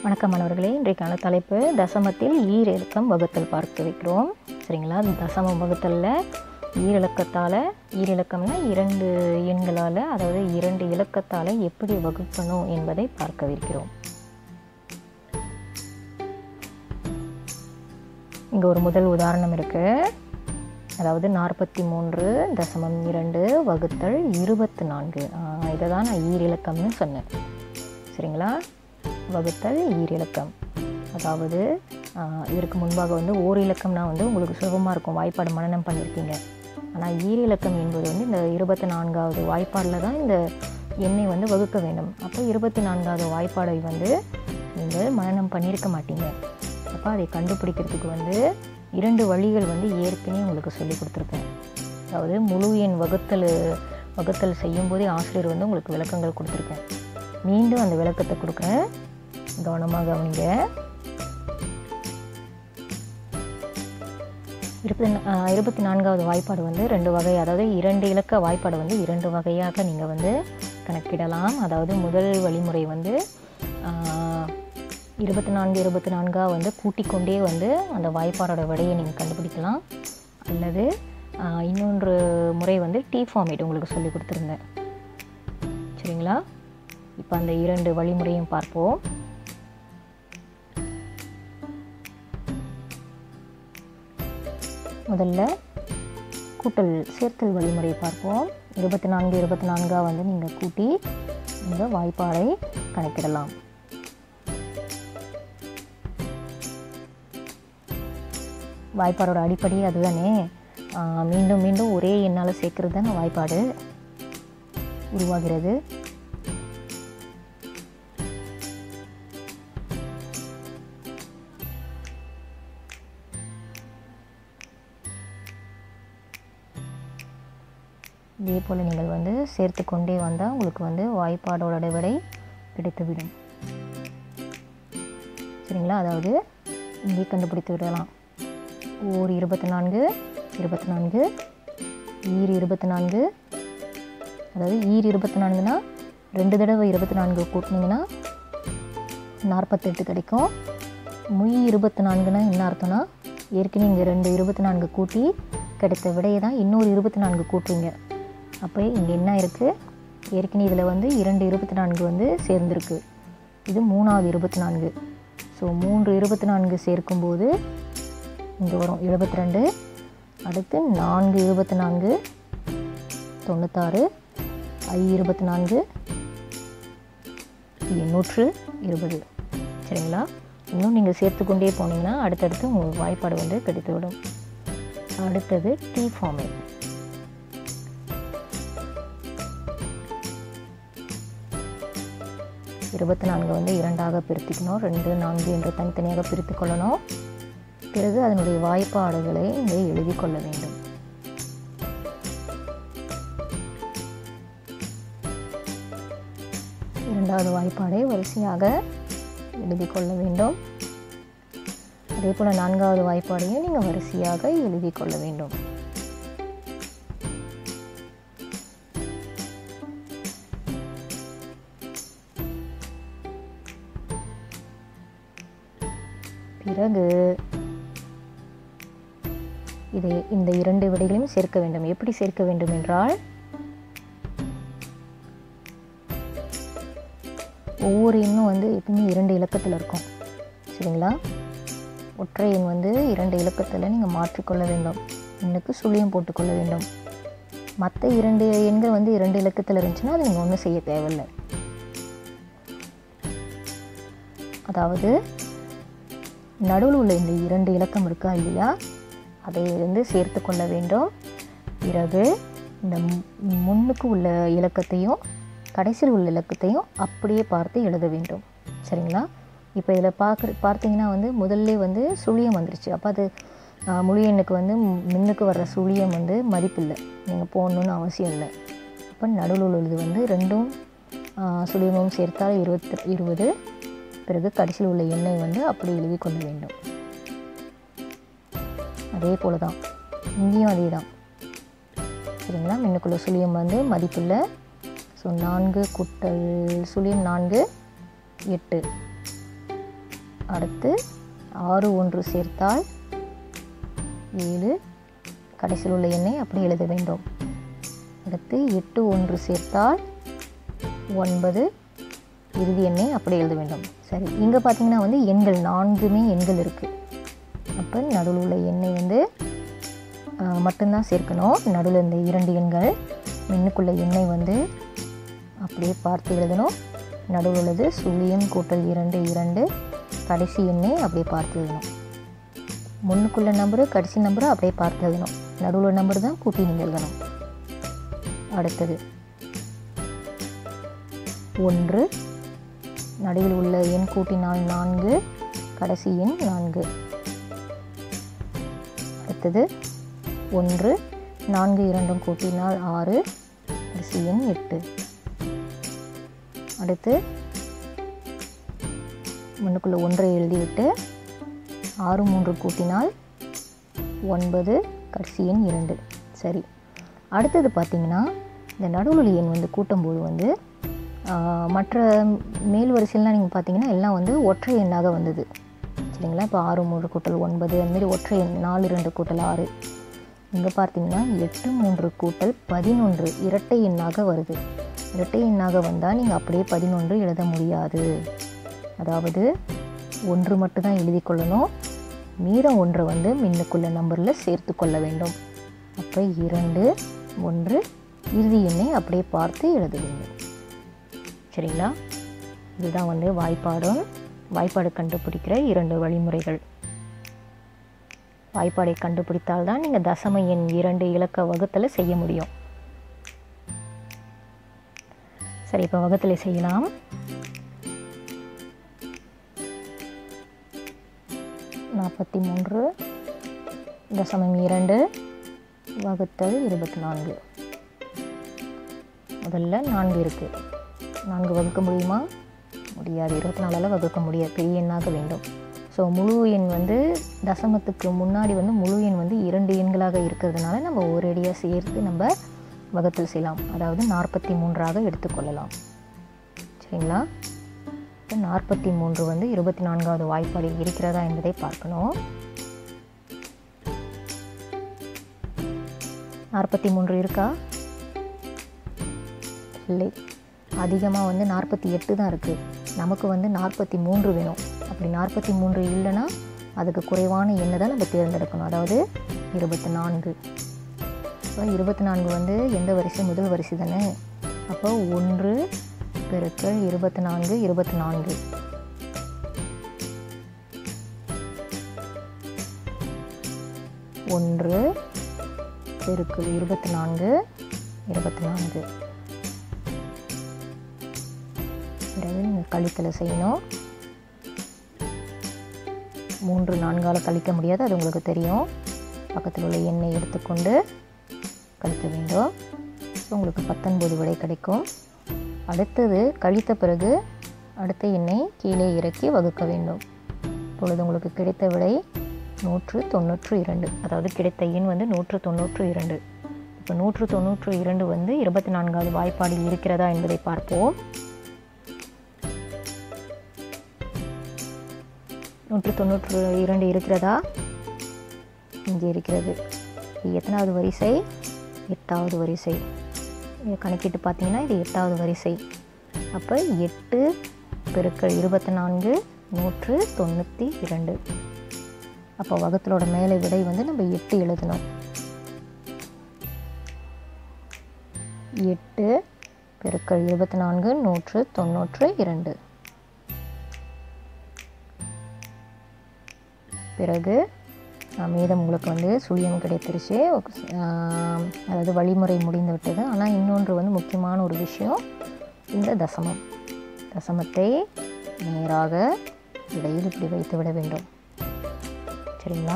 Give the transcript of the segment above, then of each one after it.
வணக்கம் மாணவர்களே இன்றைக்கான தலைப்பு தசமத்தில் ஈரிலக்கம் வகுத்தல் பார்க்க வைக்கிறோம் சரிங்களா தசம வகுத்தலில் ஈரிலக்கத்தால் ஈரிலக்கம்னா இரண்டு எண்களால் அதாவது இரண்டு இலக்கத்தால் எப்படி வகுக்கணும் என்பதை பார்க்கவிருக்கிறோம் இங்கே ஒரு முதல் உதாரணம் இருக்குது அதாவது நாற்பத்தி மூன்று தசமம் இரண்டு வகுத்தல் இருபத்து நான்கு இதை தான் நான் ஈரிலக்கம்னு சொன்னேன் சரிங்களா வகுத்தல் ஈரிலக்கம் அதாவது ஆஹ், இதற்கு முன்பாக வந்து ஓர் இலக்கம்னா வந்து உங்களுக்கு சுலபமாக இருக்கும் வாய்ப்பாடு மனனம் பண்ணியிருக்கீங்க ஆனால் ஈரிலக்கம் என்பது வந்து இந்த இருபத்தி நான்காவது வாய்ப்பாடில் தான் இந்த எண்ணை வந்து வகுக்க வேண்டும் அப்போ இருபத்தி நான்காவது வாய்ப்பாடை வந்து நீங்கள் மனனம் பண்ணியிருக்க மாட்டீங்க அப்போ அதை கண்டுபிடிக்கிறதுக்கு வந்து இரண்டு வழிகள் வந்து ஏற்கனவே உங்களுக்கு சொல்லி கொடுத்துருக்கேன் அதாவது முழு எண் வகுத்தல் வகுத்தல் செய்யும்போதே ஆசிரியர் வந்து உங்களுக்கு விளக்கங்கள் கொடுத்துருக்கேன் மீண்டும் அந்த விளக்கத்தை கொடுக்குறேன் கவனமாக கவனிங்க இருபத்தி நா- இருபத்தி நான்காவது வாய்ப்பாடு வந்து ரெண்டு வகை அதாவது இரண்டு இலக்க வாய்ப்பாடு வந்து இரண்டு வகையாக நீங்கள் வந்து கணக்கிடலாம் அதாவது முதல் வழிமுறை வந்து ஆஹ், இருபத்தி நான்கு இருபத்தி நான்காக வந்து கூட்டிக் கொண்டே வந்து அந்த வாய்ப்பாடோட விடையை நீங்கள் கண்டுபிடிக்கலாம் அல்லது ஆஹ், இன்னொன்று முறை வந்து டி ஃபார்மேட் உங்களுக்கு சொல்லி கொடுத்துருந்தேன் சரிங்களா இப்போ அந்த இரண்டு வழிமுறையும் பார்ப்போம் முதல்ல கூட்டல் சேர்த்தல் வழிமுறை பார்ப்போம் இருபத்தி நான்கு இருபத்தி நான்காக வந்து நீங்கள் கூட்டி இந்த வாய்ப்பாடை கணக்கிடலாம் வாய்ப்பாடோட அடிப்படை அதுதானே ஆஹ் மீண்டும் மீண்டும் ஒரே எண்ணால் சேர்க்கறது தானே வாய்ப்பாடு உருவாகிறது இதே போல் நீங்கள் வந்து சேர்த்து கொண்டே வந்தால் உங்களுக்கு வந்து வாய்ப்பாடோட விடை கிடைத்துவிடும் சரிங்களா அதாவது இங்கே கண்டுபிடித்து விடலாம் ஓர் இருபத்தி நான்கு இருபத்தி நான்கு ஈர் இருபத்தி நான்கு அதாவது ஈர் இருபத்தி நான்குனா ரெண்டு தடவை இருபத்தி நான்கு கூட்டினீங்கன்னா நாற்பத்தெட்டு கிடைக்கும் முய் இருபத்தி நான்குனா என்ன அர்த்தம்னா ஏற்கனவே இங்கே ரெண்டு இருபத்தி நான்கு கூட்டி கிடைத்த விடையை தான் இன்னொரு இருபத்தி நான்கு கூட்டுறீங்க அப்போ இங்கே என்ன இருக்குது ஏற்கனவே இதில் வந்து இரண்டு இருபத்தி நான்கு வந்து சேர்ந்துருக்கு இது மூணாவது இருபத்தி நான்கு ஸோ மூன்று இருபத்தி நான்கு சேர்க்கும்போது இங்கே வரும் எழுபத்தி ரெண்டு அடுத்து நான்கு இருபத்தி நான்கு தொண்ணூத்தாறு ஐ இருபத்தி நான்கு எண்ணூற்று இருபது சரிங்களா இன்னும் நீங்கள் சேர்த்துக்கொண்டே போனீங்கன்னா அடுத்தடுத்து உங்களுக்கு வாய்ப்பாடு வந்து கிடைத்துவிடும் அடுத்தது டி ஃபார்மேட் இருபத்தி நான்கு வந்து இரண்டாக பிரித்துக்கணும் ரெண்டு நான்கு என்று தனித்தனியாக பிரித்து கொள்ளணும் பிறகு அதனுடைய வாய்ப்பாடுகளை இங்கே எழுதி கொள்ள வேண்டும் இரண்டாவது வாய்ப்பாடை வரிசையாக எழுதி கொள்ள வேண்டும் அதே போல் நான்காவது வாய்ப்பாடையும் நீங்கள் வரிசையாக எழுதி கொள்ள வேண்டும் பிறகு இதை இந்த இரண்டு விடைகளையும் சேர்க்க வேண்டும் எப்படி சேர்க்க வேண்டும் என்றால் ஒவ்வொரு எண்ணும் வந்து எப்பவுமே இரண்டு இலக்கத்தில் இருக்கும் சரிங்களா ஒற்றை எண் வந்து இரண்டு இலக்கத்தில் நீங்கள் மாற்றிக்கொள்ள வேண்டும் எண்ணுக்கு சுழியம் போட்டுக்கொள்ள வேண்டும் மற்ற இரண்டு எண்கள் வந்து இரண்டு இலக்கத்தில் இருந்துச்சுன்னா அது நீங்கள் ஒன்றும் செய்ய தேவையில்லை அதாவது நடுவில் உள்ள இந்த இரண்டு இலக்கம் இருக்கா இல்லையா அதை வந்து சேர்த்து கொள்ள வேண்டும் பிறகு இந்த மு- முன்னுக்கு உள்ள இலக்கத்தையும் கடைசியில் உள்ள இலக்கத்தையும் அப்படியே பார்த்து எழுத வேண்டும் சரிங்களா இப்போ இதில் பார்க்குற பார்த்தீங்கன்னா வந்து முதல்ல வந்து சுழியம் வந்துருச்சு அப்போ அது ஆஹ், முழு எண்ணுக்கு வந்து மு- முன்னுக்கு வர்ற சுழியம் வந்து மதிப்பில்லை நீங்கள் போடணுன்னு அவசியம் இல்லை அப்போ நடுவில் உள்ளது வந்து ரெண்டும் ஆஹ், சுழியமும் சேர்த்தால் இருபத்தி இருபது பிறகு கடைசியில் உள்ள எண்ணை வந்து அப்படி எழுதி கொள்ள வேண்டும் அதே போல தான் இங்கேயும் அதே தான் சரிங்களா மின்னுக்குள்ள சுழியம் வந்து மதிப்பில்லை ஸோ நான்கு கூட்டல் சுழியம் நான்கு எட்டு அடுத்து ஆறு ஒன்று சேர்த்தால் ஏழு கடைசியில் உள்ள எண்ணை அப்படி எழுத வேண்டும் அடுத்து எட்டு ஒன்று சேர்த்தால் ஒன்பது இறுதி எண்ணை அப்படி எழுத வேண்டும் சரி இங்கே பார்த்தீங்கன்னா வந்து எண்கள் நான்குமே எண்கள் இருக்குது அப்போ நடுவில் உள்ள எண்ணை வந்து ஆஹ், மட்டும்தான் சேர்க்கணும் நடுவில் இந்த இரண்டு எண்கள் மின்னுக்குள்ள எண்ணை வந்து அப்படியே பார்த்து எழுதணும் நடுவில் உள்ளது சுழியம் கூட்டல் இரண்டு இரண்டு கடைசி எண்ணை அப்படியே பார்த்து எழுதணும் முன்னுக்குள்ள நம்பரு கடைசி நம்பரை அப்படியே பார்த்து எழுதணும் நடுவில் உள்ள நம்பர் தான் கூட்டி நீங்கள் எழுதணும் அடுத்தது ஒன்று நடுவில் உள்ள எண் கூட்டினால் நான்கு கடைசி எண் நான்கு அடுத்தது ஒன்று நான்கு இரண்டும் கூட்டினால் ஆறு கடைசி எண் எட்டு அடுத்து முன்னுக்குள்ள ஒன்றை எழுதிவிட்டு ஆறு மூன்று கூட்டினால் ஒன்பது கடைசி எண் இரண்டு சரி அடுத்தது பார்த்தீங்கன்னா இந்த நடுவுல எண் வந்து கூட்டும்போது வந்து ஆஹ், மற்ற மேல் வரிசையெல்லாம் நீங்கள் பார்த்தீங்கன்னா எல்லாம் வந்து ஒற்றை எண்ணாக வந்தது சரிங்களா இப்போ ஆறு மூன்று கூட்டல் ஒன்பது அந்தமாரி ஒற்றை எண் நாலு ரெண்டு கூட்டல் ஆறு இங்கே பார்த்தீங்கன்னா எட்டு மூன்று கூட்டல் பதினொன்று இரட்டை எண்ணாக வருது இரட்டை எண்ணாக வந்தால் நீங்கள் அப்படியே பதினொன்று எழுத முடியாது அதாவது ஒன்று மட்டும் தான் எழுதி கொள்ளணும் மீதம் ஒன்றை வந்து மின்னுக்குள்ள நம்பரில் சேர்த்து கொள்ள வேண்டும் அப்போ இரண்டு ஒன்று இறுதி எண்ணை அப்படியே பார்த்து எழுத வேண்டும் சரிங்களா இதுதான் வந்து வாய்ப்பாடும் வாய்ப்பாடு கண்டுபிடிக்கிற இரண்டு வழிமுறைகள் வாய்ப்பாடை கண்டுபிடித்தால் தான் நீங்கள் தசம எண் இரண்டு இலக்க வகுத்தலை செய்ய முடியும் சரி இப்போ வகுத்தலை செய்யலாம் நாற்பத்தி மூன்று தசமம் இரண்டு வகுத்தல் இருபத்தி நான்கு முதல்ல நான்கு இருக்குது நான்கு வகுக்க முடியுமா முடியாது இருபத்தி நாலால் வகுக்க முடியாது பெரிய எண்ணாக வேண்டும் ஸோ முழு எண் வந்து தசமத்துக்கு முன்னாடி வந்து முழு எண் வந்து இரண்டு எண்களாக இருக்கிறதுனால நம்ம ஒரேடியாக சேர்த்து நம்ம வகுத்தல் செய்யலாம் அதாவது நாற்பத்தி மூன்றாக எடுத்துக்கொள்ளலாம் சரிங்களா இப்போ நாற்பத்தி மூன்று வந்து இருபத்தி நான்காவது வாய்ப்பாடில் இருக்கிறதா என்பதை பார்க்கணும் நாற்பத்தி மூன்று இருக்கா இல்லை அதிகமாக வந்து நாற்பத்தி எட்டு தான் இருக்குது நமக்கு வந்து நாற்பத்தி மூன்று வேணும் அப்படி நாற்பத்தி மூன்று இல்லைன்னா அதுக்கு குறைவான எண்ணை தான் நம்ம தேர்ந்தெடுக்கணும் அதாவது இருபத்தி நான்கு இப்போ இருபத்தி நான்கு வந்து எந்த வரிசை முதல் வரிசை தானே அப்போ ஒன்று பெருக்கள் இருபத்தி நான்கு இருபத்தி நான்கு ஒன்று பெருக்கள் இருபத்தி நான்கு இருபத்தி நான்கு பிறகு நீங்கள் கழித்தலை செய்யணும் மூன்று நான்கால் கழிக்க முடியாது அது உங்களுக்கு தெரியும் பக்கத்தில் உள்ள எண்ணெய் எடுத்துக்கொண்டு கழிக்க வேண்டும் ஸோ உங்களுக்கு பத்தொன்பது விடை கிடைக்கும் அடுத்தது கழித்த பிறகு அடுத்த எண்ணெய் கீழே இறக்கி வகுக்க வேண்டும் இப்பொழுது உங்களுக்கு கிடைத்த விடை நூற்று தொண்ணூற்று இரண்டு அதாவது கிடைத்த எண் வந்து நூற்று தொண்ணூற்று இரண்டு இப்போ நூற்று தொண்ணூற்று இரண்டு வந்து இருபத்தி நான்காவது வாய்ப்பாடில் இருக்கிறதா என்பதை பார்ப்போம் நூற்று தொண்ணூற்று இரண்டு இருக்கிறதா இங்கே இருக்கிறது இது எத்தனாவது வரிசை எட்டாவது வரிசை இதை கணக்கிட்டு பார்த்தீங்கன்னா இது எட்டாவது வரிசை அப்போ எட்டு பெருக்கள் இருபத்தி நான்கு நூற்று தொண்ணூற்றி இரண்டு அப்போ வகுத்தலோட மேலே விடை வந்து நம்ம எட்டு எழுதணும் எட்டு பெருக்கள் இருபத்தி நான்கு நூற்று தொண்ணூற்று இரண்டு பிறகு ஆஹ், மீதம் உங்களுக்கு வந்து சுழியம் கிடைத்திருச்சு ஆஹ், அதாவது வழிமுறை முடிந்து விட்டது ஆனால் இன்னொன்று வந்து முக்கியமான ஒரு விஷயம் இந்த தசமம் தசமத்தை நேராக இடையில் இப்படி வைத்து விட வேண்டும் சரிங்களா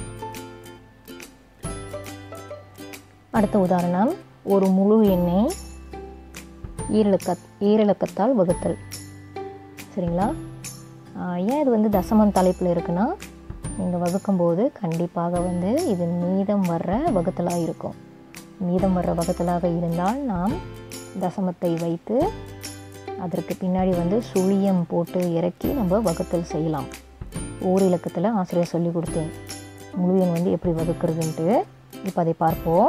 அடுத்த உதாரணம் ஒரு முழு எண்ணை ஈரிலக்க ஈரிலக்கத்தால் வகுத்தல் சரிங்களா ஆஹ் ஏன் இது வந்து தசமம் தலைப்பில் இருக்குன்னா நீங்கள் வகுக்கும்போது கண்டிப்பாக வந்து இது மீதம் வர்ற வகுத்தலாக இருக்கும் மீதம் வர்ற வகுத்தலாக இருந்தால் நாம் தசமத்தை வைத்து அதற்கு பின்னாடி வந்து சுழியம் போட்டு இறக்கி நம்ம வகுத்தல் செய்யலாம் ஓர் இலக்கத்தில் ஆசிரியர் சொல்லி கொடுத்தேன் முழு எண் வந்து எப்படி வகுக்கிறதுன்ட்டு இப்போ அதை பார்ப்போம்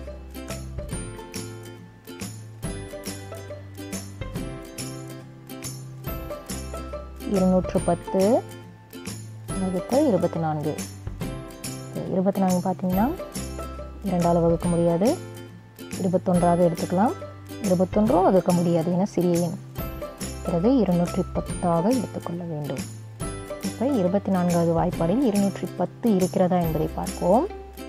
இருநூற்று பத்து வகுத்தல் இருபத்தி நான்கு இருபத்தி நான்கு பார்த்தீங்கன்னா இரண்டால் வகுக்க முடியாது இருபத்தொன்றாக எடுத்துக்கலாம் இருபத்தொன்றும் வகுக்க முடியாது என சிறிய எண் பிறகு இருநூற்றி பத்தாக எடுத்துக்கொள்ள வேண்டும் இப்போ இருபத்தி நான்காவது வாய்ப்பாடில் இருநூற்றி பத்து இருக்கிறதா என்பதை பார்ப்போம்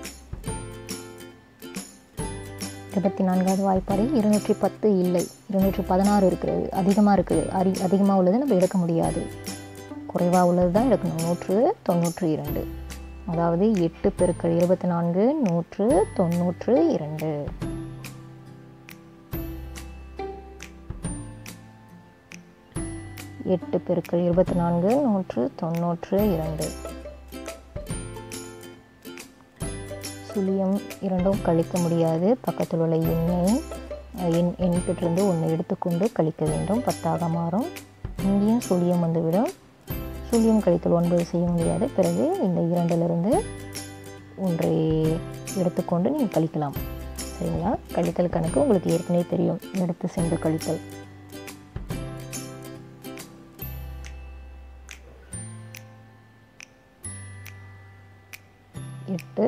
இருபத்தி நான்காவது வாய்ப்பாடில் இருநூற்றி பத்து இல்லை இருநூற்றி பதினாறு இருக்கிறது அதிகமாக இருக்குது அரி அதிகமாக உள்ளது நம்ம எடுக்க முடியாது குறைவாக உள்ளது தான் எடுக்கணும் நூற்று தொண்ணூற்று இரண்டு அதாவது எட்டு பெருக்கள் இருபத்தி நான்கு நூற்று தொண்ணூற்று இரண்டு எட்டு பெருக்கள் இருபத்தி நான்கு நூற்று தொண்ணூற்று இரண்டு சுழியம் இரண்டும் கழிக்க முடியாது பக்கத்தில் உள்ள எண்ணை எண் எண்ணிலிருந்து ஒன்று எடுத்துக்கொண்டு கழிக்க வேண்டும் பத்தாக மாறும் இங்கேயும் சுழியம் வந்துவிடும் சுழியம் கழித்தல் ஒன்பது செய்ய முடியாது பிறகு இந்த இரண்டிலிருந்து ஒன்றை எடுத்துக்கொண்டு நீங்கள் கழிக்கலாம் சரிங்களா கழித்தல் கணக்கு உங்களுக்கு ஏற்கனவே தெரியும் எடுத்து சென்று கழித்தல் எட்டு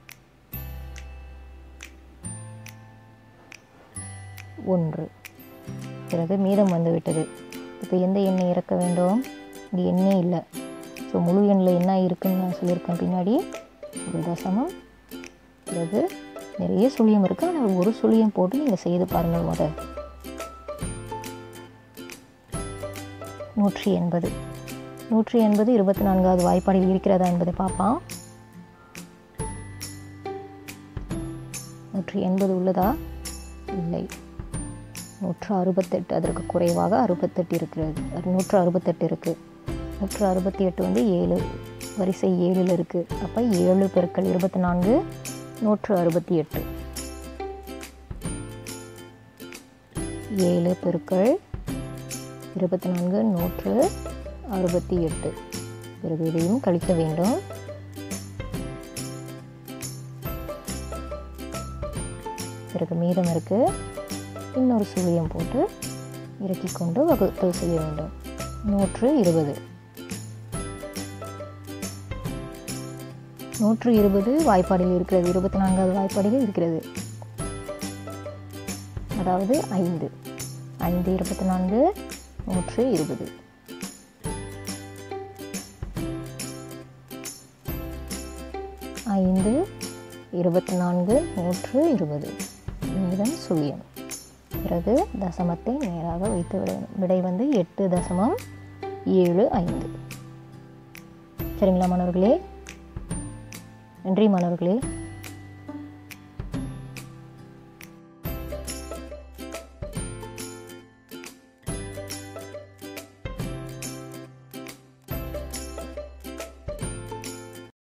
ஒன்று பிறகு மீதம் வந்து விட்டது இப்போ எந்த எண்ணெய் இறக்க வேண்டும் இங்கே எண்ணே இல்லை ஸோ முழு எண்ணில் என்ன இருக்குன்னு நான் சொல்லியிருக்கேன் பின்னாடி ஒரு தசமம் பிறகு நிறைய சுழியம் இருக்குது ஆனால் ஒரு சுழியம் போட்டு நீங்கள் செய்து பாருங்கள் முத நூற்றி எண்பது நூற்றி எண்பது இருபத்தி நான்காவது வாய்ப்பாடில் இருக்கிறதா என்பதை பார்ப்பான் நூற்றி எண்பது உள்ளதா இல்லை நூற்று அறுபத்தெட்டு அதற்கு குறைவாக அறுபத்தெட்டு இருக்கிறது நூற்று அறுபத்தெட்டு இருக்குது நூற்று அறுபத்தி எட்டு வந்து ஏழு வரிசை ஏழில் இருக்குது அப்போ ஏழு பெருக்கள் இருபத்தி நான்கு நூற்று அறுபத்தி எட்டு ஏழு பெருக்கள் இருபத்தி நான்கு நூற்று அறுபத்தி எட்டு பிறகு இதையும் கழிக்க வேண்டும் பிறகு மீதம் இருக்குது இன்னொரு சுழியம் போட்டு இறக்கி கொண்டு வகுத்தல் செய்ய வேண்டும் நூற்று இருபது நூற்று இருபது வாய்ப்பாடில் இருக்கிறது இருபத்தி நான்காவது வாய்ப்பாடில் இருக்கிறது அதாவது ஐந்து ஐந்து இருபத்தி நான்கு நூற்று இருபது ஐந்து இருபத்தி நான்கு நூற்று இருபது மீதம் சுழியம் பிறகு தசமத்தை நேராக வைத்து விட விடை வந்து எட்டு தசமம் ஏழு ஐந்து சரிங்களா மாணவர்களே நன்றி மாணவர்களே